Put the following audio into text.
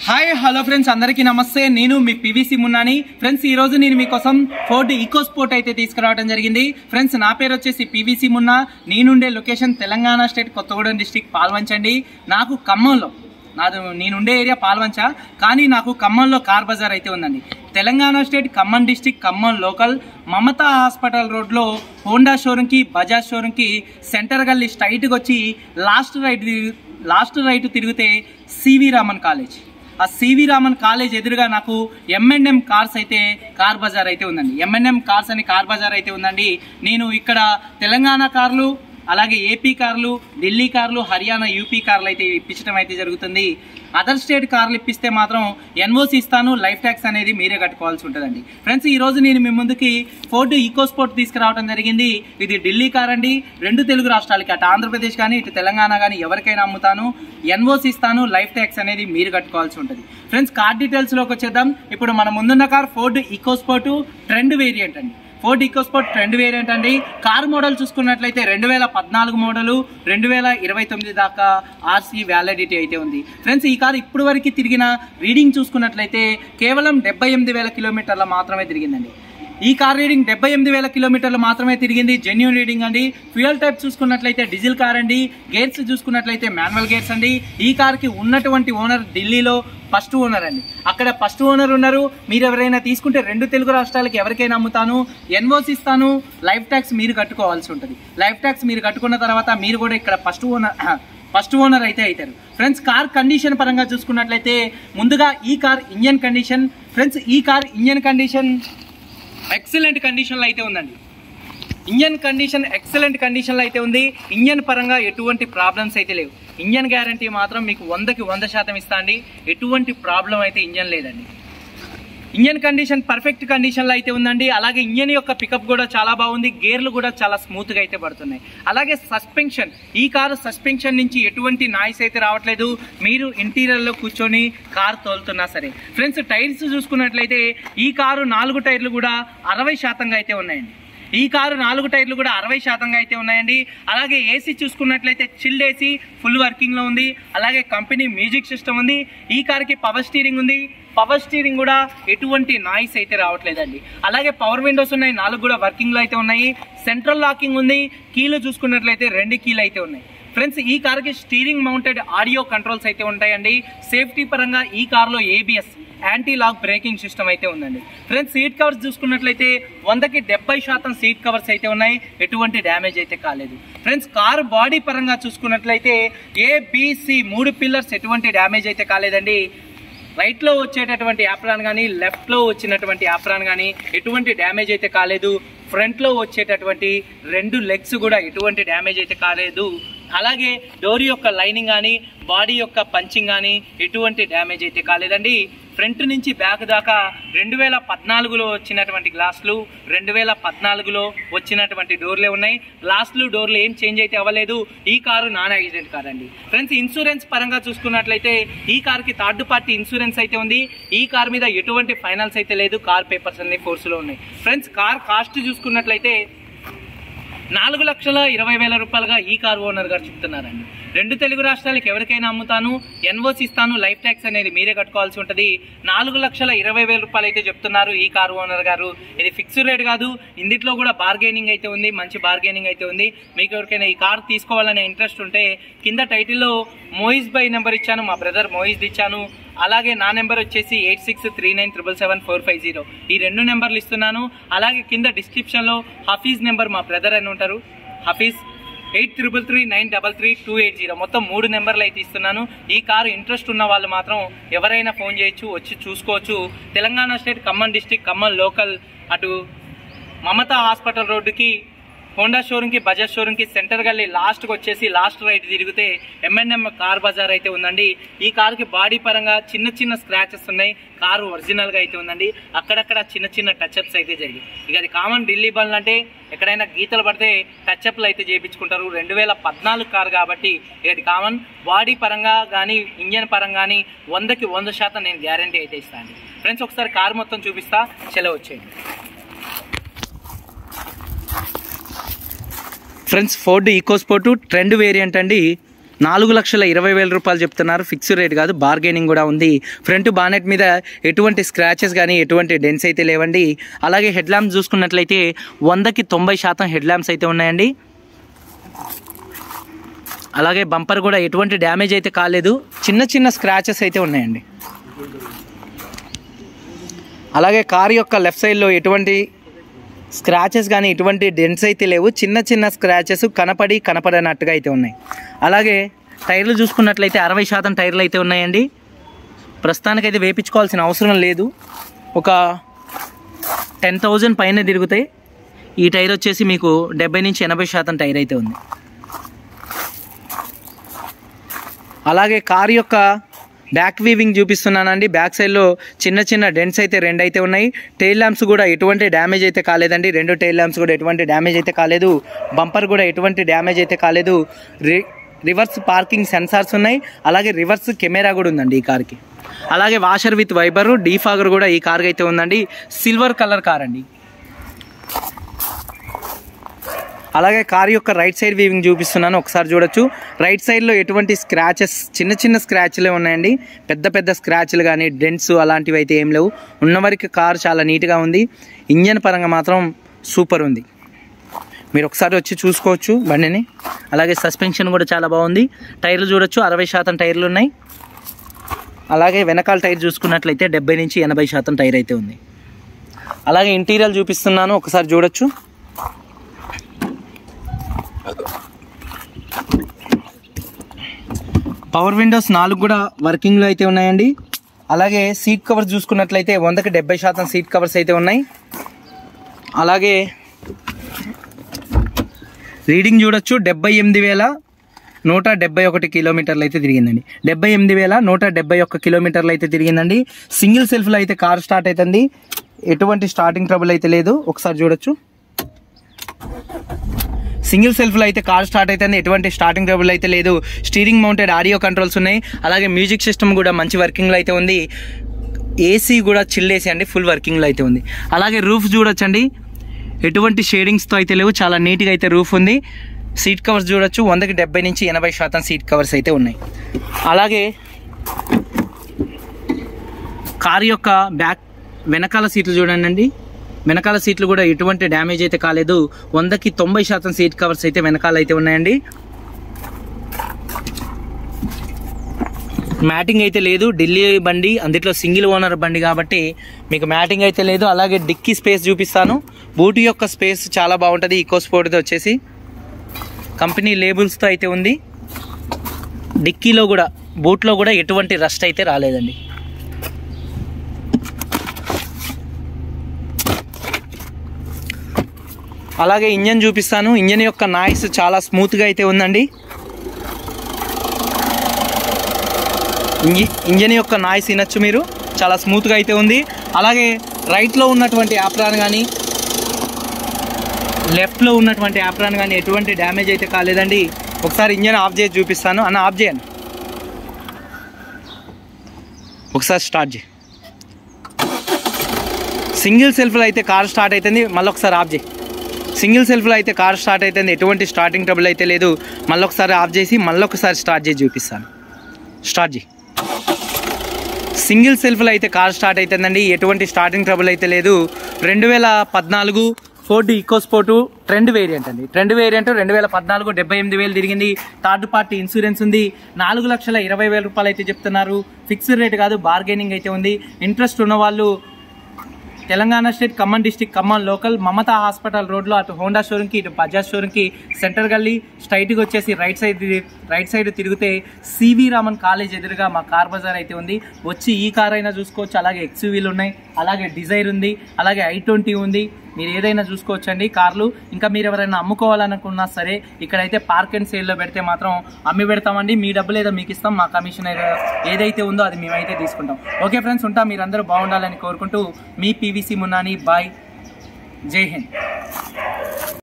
hi hello friends అందరికీ నమస్తే నేను మీ పివిసి మున్నాని ఫ్రెండ్స్ ఈ రోజు నేను మీకోసం ఫోర్డ్ ఈకో స్పోర్ట్ అయితే తీసుకురావడం జరిగింది ఫ్రెండ్స్ నా పేరు వచ్చేసి పివిసి మున్నా నేనుండే location Telangana state Kothagudem district పాల్వంచండి నాకు ఖమ్మంలో నాది నేనుండే ఏరియా పాల్వంచ కానీ నాకు ఖమ్మంలో కార్ బజార్ అయితే ఉందండి Telangana state Khammam district Khammam local Mamata hospital రోడ్లో హోండా షోరూమ్కి బజాజ్ షోరూమ్కి సెంటర్ గల్లీ స్ట్రైట్కి వచ్చి లాస్ట్ రైట్ లాస్ట్ రైట్ తిరిగితే సివి రామన్ కాలేజ్ ఆ సివి రామన్ కాలేజ్ ఎదురుగా నాకు ఎంఎన్ఎం కార్స్ అయితే కార్ బజార్ అయితే ఉందండి ఎంఎన్ఎం కార్స్ అని కార్ బజార్ అయితే ఉందండి నేను ఇక్కడ తెలంగాణ కార్లు అలాగే ఏపీ కార్లు ఢిల్లీ కార్లు హర్యానా యూపీ కార్లు అయితే ఇప్పించడం అయితే జరుగుతుంది అదర్ స్టేట్ కార్లు ఇప్పిస్తే మాత్రం ఎన్ఓసి ఇస్తాను లైఫ్ ట్యాక్స్ అనేది మీరే కట్టుకోవాల్సి ఉంటుందండి ఫ్రెండ్స్ ఈ రోజు నేను మీ ముందుకి ఫోర్డ్ ఈకో స్పోర్ట్ తీసుకురావడం జరిగింది ఇది ఢిల్లీ కార్ అండి రెండు తెలుగు రాష్ట్రాలకి అటు ఆంధ్రప్రదేశ్ కానీ ఇటు తెలంగాణ కానీ ఎవరికైనా అమ్ముతాను ఎన్ఓసి ఇస్తాను లైఫ్ ట్యాక్స్ అనేది మీరు కట్టుకోవాల్సి ఉంటుంది ఫ్రెండ్స్ కార్ డీటెయిల్స్లోకి వచ్చేద్దాం ఇప్పుడు మన ముందున్న car Ford EcoSport trend variant అండి ఫోర్డ్ ఈకోస్పోర్ట్ ట్రెండ్ వేరియంట్ అండి కార్ మోడల్ చూసుకున్నట్లయితే రెండు వేల పద్నాలుగు మోడలు రెండు వేల ఇరవై తొమ్మిది దాకా ఆర్సీ వ్యాలిడిటీ అయితే ఉంది ఫ్రెండ్స్ ఈ కార్ ఇప్పుడు వరకు తిరిగిన రీడింగ్ చూసుకున్నట్లయితే కేవలం డెబ్బై ఎనిమిది వేల కిలోమీటర్ల మాత్రమే తిరిగిందండి ఈ కార్ రీడింగ్ డెబ్బై ఎనిమిది వేల కిలోమీటర్లు మాత్రమే తిరిగింది జెన్యున్ రీడింగ్ అండి ఫ్యూయల్ టైప్ చూసుకున్నట్లయితే డీజిల్ కార్ అండి గేర్స్ చూసుకున్నట్లయితే మాన్యువల్ గేర్స్ అండి ఈ కార్కి ఉన్నటువంటి ఓనర్ ఢిల్లీలో ఫస్ట్ ఓనర్ అండి అక్కడ ఫస్ట్ ఓనర్ ఉన్నారు మీరు ఎవరైనా తీసుకుంటే రెండు తెలుగు రాష్ట్రాలకి ఎవరికైనా అమ్ముతాను ఎన్ఓసి ఇస్తాను లైఫ్ ట్యాక్స్ మీరు కట్టుకోవాల్సి ఉంటుంది లైఫ్ ట్యాక్స్ మీరు కట్టుకున్న తర్వాత మీరు కూడా ఇక్కడ ఫస్ట్ ఓనర్ ఫస్ట్ ఓనర్ అయితే అవుతారు ఫ్రెండ్స్ కార్ కండిషన్ పరంగా చూసుకున్నట్లయితే ముందుగా ఈ కార్ ఇంజన్ కండిషన్ ఫ్రెండ్స్ ఈ కార్ ఇంజన్ కండిషన్ ఎక్సలెంట్ కండిషన్లో అయితే ఉందండి ఇంజన్ కండిషన్ ఎక్సలెంట్ కండిషన్లో అయితే ఉంది ఇంజన్ పరంగా ఎటువంటి ప్రాబ్లమ్స్ అయితే లేవు ఇంజన్ గ్యారంటీ మాత్రం మీకు వందకి వంద శాతం ఇస్తా అండి ఎటువంటి ప్రాబ్లం అయితే ఇంజన్ లేదండి ఇంజన్ కండిషన్ పర్ఫెక్ట్ కండిషన్లో అయితే ఉందండి అలాగే ఇంజన్ యొక్క పికప్ కూడా చాలా బాగుంది గేర్లు కూడా చాలా స్మూత్గా అయితే పడుతున్నాయి అలాగే సస్పెన్షన్ ఈ కారు సస్పెన్షన్ నుంచి ఎటువంటి నాయిస్ అయితే రావట్లేదు మీరు ఇంటీరియర్లో కూర్చొని కారు తోలుతున్నా సరే ఫ్రెండ్స్ టైర్స్ చూసుకున్నట్లయితే ఈ కారు నాలుగు టైర్లు కూడా అరవై శాతంగా అయితే ఉన్నాయండి ఈ కారు నాలుగు టైర్లు కూడా అరవై శాతంగా అయితే ఉన్నాయండి అలాగే ఏసీ చూసుకున్నట్లయితే చిల్డ్ ఏసీ ఫుల్ వర్కింగ్లో ఉంది అలాగే కంపెనీ మ్యూజిక్ సిస్టమ్ ఉంది ఈ కార్కి పవర్ స్టీరింగ్ ఉంది పవర్ స్టీరింగ్ కూడా ఎటువంటి నాయిస్ అయితే రావట్లేదండి అలాగే పవర్ విండోస్ ఉన్నాయి నాలుగు కూడా వర్కింగ్లో అయితే ఉన్నాయి సెంట్రల్ లాకింగ్ ఉంది కీలు చూసుకున్నట్లయితే రెండు కీలు అయితే ఉన్నాయి ఫ్రెండ్స్ ఈ కార్కి స్టీరింగ్ మౌంటెడ్ ఆడియో కంట్రోల్స్ అయితే ఉంటాయండి సేఫ్టీ పరంగా ఈ కార్లో ABS anti lock braking system అయితే ఉందండి ఫ్రెండ్స్ సీట్ కవర్స్ చూసుకున్నట్లయితే వందకి డెబ్బై శాతం సీట్ కవర్స్ అయితే ఉన్నాయి ఎటువంటి డ్యామేజ్ అయితే కాలేదు ఫ్రెండ్స్ కార్ బాడీ పరంగా చూసుకున్నట్లయితే ఏబిసి మూడు పిల్లర్స్ ఎటువంటి డ్యామేజ్ అయితే కాలేదండి రైట్లో వచ్చేటటువంటి యాప్రాన్ కానీ లెఫ్ట్లో వచ్చినటువంటి యాప్రాన్ కానీ ఎటువంటి డ్యామేజ్ అయితే కాలేదు ఫ్రంట్లో వచ్చేటటువంటి రెండు లెగ్స్ కూడా ఎటువంటి డ్యామేజ్ అయితే కాలేదు అలాగే డోర్ యొక్క లైనింగ్ కానీ బాడీ యొక్క పంచింగ్ కానీ ఎటువంటి డ్యామేజ్ అయితే కాలేదండి ఫ్రంట్ నుంచి బ్యాక్ దాకా రెండు వేల పద్నాలుగులో వచ్చినటువంటి గ్లాసులు రెండు వేల పద్నాలుగులో వచ్చినటువంటి డోర్లే ఉన్నాయి గ్లాసులు డోర్లు ఏం చేంజ్ అయితే అవ్వలేదు ఈ కారు నాన్ యాక్సిడెంట్ కార్ అండి ఫ్రెండ్స్ ఇన్సూరెన్స్ పరంగా చూసుకున్నట్లయితే ఈ కార్కి థర్డ్ పార్టీ ఇన్సూరెన్స్ అయితే ఉంది ఈ కార్ మీద ఎటువంటి ఫైనాన్స్ అయితే లేదు కార్ పేపర్స్ అన్ని ఫోర్స్లో ఉన్నాయి ఫ్రెండ్స్ కార్ కాస్ట్ చూసుకున్నట్లయితే నాలుగు లక్షల ఇరవై వేల రూపాయలుగా ఈ కార్ ఓనర్ గారు చెప్తున్నారండి రెండు తెలుగు రాష్ట్రాలకు ఎవరికైనా అమ్ముతాను ఎన్ఓసి ఇస్తాను లైఫ్ ట్యాక్స్ అనేది మీరే కట్టుకోవాల్సి ఉంటుంది నాలుగు లక్షల ఇరవై వేల రూపాయలు అయితే చెప్తున్నారు ఈ కార్ ఓనర్ గారు ఇది ఫిక్స్డ్ రేట్ కాదు ఇందులో కూడా బార్గెనింగ్ అయితే ఉంది మంచి బార్గెనింగ్ అయితే ఉంది మీకు ఎవరికైనా ఈ కార్ తీసుకోవాలనే ఇంట్రెస్ట్ ఉంటే కింద టైటిల్లో మోయిజ్ బై నెంబర్ ఇచ్చాను మా బ్రదర్ మోయిజ్ ఇచ్చాను అలాగే నా నెంబర్ వచ్చేసి eight six three nine triple seven four five zero ఈ రెండు నెంబర్లు ఇస్తున్నాను అలాగే కింద డిస్క్రిప్షన్లో హఫీజ్ నెంబర్ మా బ్రదర్ అని ఉంటారు Hafeez eight triple three nine double three two eight zero మొత్తం మూడు నెంబర్లు అయితే ఇస్తున్నాను ఈ కారు ఇంట్రెస్ట్ ఉన్న వాళ్ళు మాత్రం ఎవరైనా ఫోన్ చేయొచ్చు వచ్చి చూసుకోవచ్చు Telangana state Khammam district Khammam local అటు మమతా హాస్పిటల్ రోడ్డుకి హోండా షోరూమ్కి బజాజ్ షోరూమ్కి సెంటర్ గల్లీ లాస్ట్కి వచ్చేసి లాస్ట్ రైట్ తిరిగితే ఎంఎన్ఎం కార్ బజార్ అయితే ఉందండి ఈ కార్కి బాడీ పరంగా చిన్న చిన్న స్క్రాచెస్ ఉన్నాయి కారు ఒరిజినల్గా అయితే ఉందండి అక్కడక్కడ చిన్న చిన్న టచ్అప్స్ అయితే జరిగాయి ఇక అది కామన్ ఢిల్లీ బండ్లు అంటే ఎక్కడైనా గీతలు పడితే టచ్అప్లు అయితే చేయించుకుంటారు రెండు వేల పద్నాలుగు కారు కాబట్టి ఇది కామన్ బాడీ పరంగా కానీ ఇంజన్ పరంగా కానీ వందకి వంద శాతం నేను గ్యారంటీ అయితే ఇస్తాను ఫ్రెండ్స్ ఒకసారి కారు మొత్తం చూపిస్తా సెలవు వచ్చేయండి friends Ford EcoSport trend variant అండి నాలుగు లక్షల ఇరవై వేల రూపాయలు చెప్తున్నారు ఫిక్స్డ్ రేట్ కాదు బార్గెనింగ్ కూడా ఉంది ఫ్రంట్ బానెట్ మీద ఎటువంటి స్క్రాచెస్ కానీ ఎటువంటి డెన్స్ అయితే లేవండి అలాగే హెడ్ ల్యాంప్స్ చూసుకున్నట్లయితే వందకి తొంభై శాతం హెడ్ ల్యాంప్స్ అయితే ఉన్నాయండి అలాగే బంపర్ కూడా ఎటువంటి డ్యామేజ్ అయితే కాలేదు చిన్న చిన్న స్క్రాచెస్ అయితే ఉన్నాయండి అలాగే కార్ యొక్క లెఫ్ట్ సైడ్లో ఎటువంటి స్క్రాచెస్ కానీ ఎటువంటి డెంట్స్ అయితే లేవు చిన్న చిన్న స్క్రాచెస్ కనపడి కనపడనట్టుగా అయితే ఉన్నాయి అలాగే టైర్లు చూసుకున్నట్లయితే అరవై శాతం టైర్లు అయితే ఉన్నాయండి ప్రస్తుతానికైతే వేపించుకోవాల్సిన అవసరం లేదు ఒక టెన్ థౌజండ్ పైన తిరుగుతాయి ఈ టైర్ వచ్చేసి మీకు డెబ్బై నుంచి ఎనభై శాతం టైర్ అయితే ఉంది అలాగే కార్ యొక్క బ్యాక్ వీవింగ్ చూపిస్తున్నానండి బ్యాక్ సైడ్లో చిన్న చిన్న డెంట్స్ అయితే రెండు అయితే ఉన్నాయి టైల్ ల్యాంప్స్ కూడా ఎటువంటి డ్యామేజ్ అయితే కాలేదండి రెండు టైల్ ల్యాంప్స్ కూడా ఎటువంటి డ్యామేజ్ అయితే కాలేదు బంపర్ కూడా ఎటువంటి డ్యామేజ్ అయితే కాలేదు రి రివర్స్ పార్కింగ్ సెన్సార్స్ ఉన్నాయి అలాగే రివర్స్ కెమెరా కూడా ఉందండి ఈ కార్కి అలాగే వాషర్ విత్ వైబర్ డీఫాగర్ కూడా ఈ కార్కి అయితే ఉందండి సిల్వర్ కలర్ కార్ అండి అలాగే కార్ యొక్క రైట్ సైడ్ వీవింగ్ చూపిస్తున్నాను ఒకసారి చూడొచ్చు రైట్ సైడ్లో ఎటువంటి స్క్రాచెస్ చిన్న చిన్న స్క్రాచ్లే ఉన్నాయండి పెద్ద పెద్ద స్క్రాచ్లు కానీ డెంట్స్ అలాంటివి అయితే ఏం లేవు ఉన్నవరకు కార్ చాలా నీట్గా ఉంది ఇంజన్ పరంగా మాత్రం సూపర్ ఉంది మీరు ఒకసారి వచ్చి చూసుకోవచ్చు బండిని అలాగే సస్పెన్షన్ కూడా చాలా బాగుంది టైర్లు చూడొచ్చు అరవై శాతం టైర్లు ఉన్నాయి అలాగే వెనకాల టైర్ చూసుకున్నట్లయితే డెబ్బై నుంచి ఎనభై శాతం టైర్ అయితే ఉంది అలాగే ఇంటీరియర్ చూపిస్తున్నాను ఒకసారి చూడొచ్చు పవర్ విండోస్ నాలుగు కూడా వర్కింగ్లో అయితే ఉన్నాయండి అలాగే సీట్ కవర్స్ చూసుకున్నట్లయితే వందకి డెబ్బై శాతం సీట్ కవర్స్ అయితే ఉన్నాయి అలాగే రీడింగ్ చూడొచ్చు డెబ్బై ఎనిమిది వేల నూట డెబ్బై ఒకటి కిలోమీటర్లు అయితే తిరిగిందండి డెబ్బై ఎనిమిది వేల నూట డెబ్బై ఒక్క కిలోమీటర్లు అయితే తిరిగిందండి సింగిల్ సెల్ఫ్లో అయితే కార్ స్టార్ట్ అవుతుంది ఎటువంటి స్టార్టింగ్ ట్రబుల్ అయితే లేదు ఒకసారి చూడొచ్చు సింగిల్ సెల్ఫ్లో అయితే కార్ స్టార్ట్ అవుతుంది ఎటువంటి స్టార్టింగ్ ట్రబుల్ అయితే లేదు స్టీరింగ్ మౌంటెడ్ ఆడియో కంట్రోల్స్ ఉన్నాయి అలాగే మ్యూజిక్ సిస్టమ్ కూడా మంచి వర్కింగ్లో అయితే ఉంది ఏసీ కూడా చిల్ ఏసీ అండి ఫుల్ వర్కింగ్లో అయితే ఉంది అలాగే రూఫ్ చూడొచ్చండి ఎటువంటి షేడింగ్స్తో అయితే లేవు చాలా నీట్గా అయితే రూఫ్ ఉంది సీట్ కవర్స్ చూడొచ్చు వందకి డెబ్బై నుంచి ఎనభై శాతం సీట్ కవర్స్ అయితే ఉన్నాయి అలాగే కార్ యొక్క బ్యాక్ వెనకాల సీట్లు చూడండి అండి వెనకాల సీట్లు కూడా ఎటువంటి డ్యామేజ్ అయితే కాలేదు వందకి తొంభై శాతం సీట్ కవర్స్ అయితే వెనకాల అయితే ఉన్నాయండి మ్యాటింగ్ అయితే లేదు ఢిల్లీ బండి అందులో సింగిల్ ఓనర్ బండి కాబట్టి మీకు మ్యాటింగ్ అయితే లేదు అలాగే డిక్కీ స్పేస్ చూపిస్తాను బూట్ యొక్క స్పేస్ చాలా బాగుంటుంది ఈకో స్పోర్ట్ది వచ్చేసి కంపెనీ లేబుల్స్తో అయితే ఉంది డిక్కీలో కూడా బూట్లో కూడా ఎటువంటి రస్ట్ అయితే రాలేదండి అలాగే ఇంజన్ చూపిస్తాను ఇంజన్ యొక్క నాయిస్ చాలా స్మూత్గా అయితే ఉందండి ఇంజి ఇంజన్ యొక్క నాయిస్ వినొచ్చు మీరు చాలా స్మూత్గా అయితే ఉంది అలాగే రైట్లో ఉన్నటువంటి యాప్రాన్ కానీ లెఫ్ట్లో ఉన్నటువంటి యాప్రాన్ కానీ ఎటువంటి డ్యామేజ్ అయితే కాలేదండి ఒకసారి ఇంజన్ ఆఫ్ చేసి చూపిస్తాను అన్న ఆఫ్ చేయండి ఒకసారి స్టార్ట్ చేయి సింగిల్ సెల్ఫ్లో అయితే కార్ స్టార్ట్ అవుతుంది మళ్ళీ ఒకసారి ఆఫ్ చేయి సింగిల్ సెల్ఫ్లో అయితే కార్ స్టార్ట్ అవుతుంది ఎటువంటి స్టార్టింగ్ ట్రబుల్ అయితే లేదు మళ్ళీ ఒకసారి ఆఫ్ చేసి మళ్ళీ ఒకసారి స్టార్ట్ చేసి చూపిస్తాను స్టార్ట్ చేయి సింగిల్ సెల్ఫ్లో అయితే కార్ స్టార్ట్ అవుతుందండి ఎటువంటి స్టార్టింగ్ ట్రబుల్ అయితే లేదు రెండు వేల పద్నాలుగు Ford EcoSport trend variant అండి ట్రెండ్ వేరియంట్ రెండు వేల పద్నాలుగు డెబ్బై ఎనిమిది వేలు తిరిగింది థర్డ్ పార్టీ ఇన్సూరెన్స్ ఉంది నాలుగు లక్షల ఇరవై వేల రూపాయలు అయితే చెప్తున్నారు ఫిక్స్డ్ రేట్ కాదు బార్గెనింగ్ అయితే ఉంది ఇంట్రెస్ట్ ఉన్న వాళ్ళు Telangana state Khammam district Khammam local Mamata hospital రోడ్లో అటు హోండా షోరూమ్కి ఇటు బజాజ్ షోరూమ్కి సెంటర్ గల్లీ స్ట్రైట్గా వచ్చేసి రైట్ సైడ్ రైట్ సైడ్ తిరిగితే సివి రామన్ కాలేజ్ ఎదురుగా మా కార్ బజార్ అయితే ఉంది వచ్చి ఈ కార్ అయినా చూసుకోవచ్చు అలాగే ఎక్స్యూవీలు ఉన్నాయి అలాగే డిజైర్ ఉంది అలాగే ఐ ట్వంటీ ఉంది మీరు ఏదైనా చూసుకోవచ్చు అండి కార్లు ఇంకా మీరు ఎవరైనా అమ్ముకోవాలనుకున్నా సరే ఇక్కడైతే పార్క్ అండ్ సేల్లో పెడితే మాత్రం అమ్మి పెడతామండి మీ డబ్బులు ఏదో మీకు ఇస్తాం మా కమిషన్ ఏదో ఏదైతే ఉందో అది మేమైతే తీసుకుంటాం ఓకే ఫ్రెండ్స్ ఉంటాం మీరందరూ బాగుండాలని కోరుకుంటూ మీ పీవీసీ మున్నాని బాయ్ జై హింద్